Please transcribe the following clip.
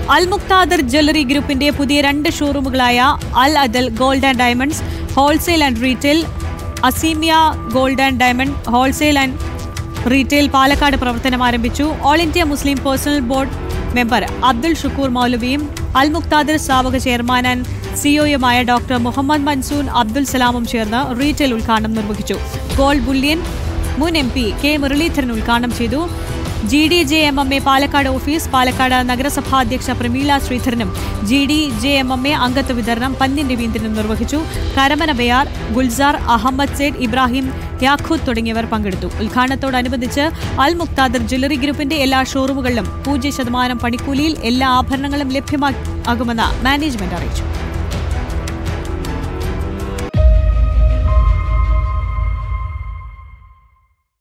അൽ മുക്താദർ jewellery ഗ്രൂപ്പിന്റെ പുതിയ രണ്ട് ഷോറൂമുകളായ Al Adal gold and diamonds wholesale and retail Aseemia gold and diamond wholesale and retail Palakkad പ്രവർത്തനം ആരംഭിച്ചു all India Muslim personal board member Abdul Shukkur മൗലവിയും അൽ മുക്താദർ സ്ഥാപക ചെയർമാൻ ആൻഡ് സിഒയുമായ ഡോക്ടർ മുഹമ്മദ് മൻസൂൻ അബ്ദുൽ സലാമും ചേർന്ന് റീറ്റെയിൽ ഉദ്ഘാടനം നിർവഹിച്ചു ഗോൾഡ് ബുല്യൻ മുൻ എം പി കെ മുരളീധരൻ ഉദ്ഘാടനം ചെയ്തു G D J M M A Palakkad office Palakkad നഗരസഭാ അധ്യക്ഷ പ്രമീള ശ്രീധരനും G D J M M A അംഗത്വ വിതരണം പന്ന്യൻ രവീന്ദ്രനും നിർവഹിച്ചു കരമന ബയാർ ഗുൽസാർ അഹമ്മദ് സേഡ് ഇബ്രാഹിം യാഖൂത്ത് തുടങ്ങിയവർ പങ്കെടുത്തു ഉദ്ഘാടനത്തോടനുബന്ധിച്ച് അൽ മുക്താദർ ജ്വല്ലറി ഗ്രൂപ്പിന്റെ എല്ലാ ഷോറൂമുകളിലും പൂജ്യ ശതമാനം പണിക്കൂലിയിൽ എല്ലാ ആഭരണങ്ങളും ലഭ്യമാകുമെന്ന് മാനേജ്മെന്റ് അറിയിച്ചു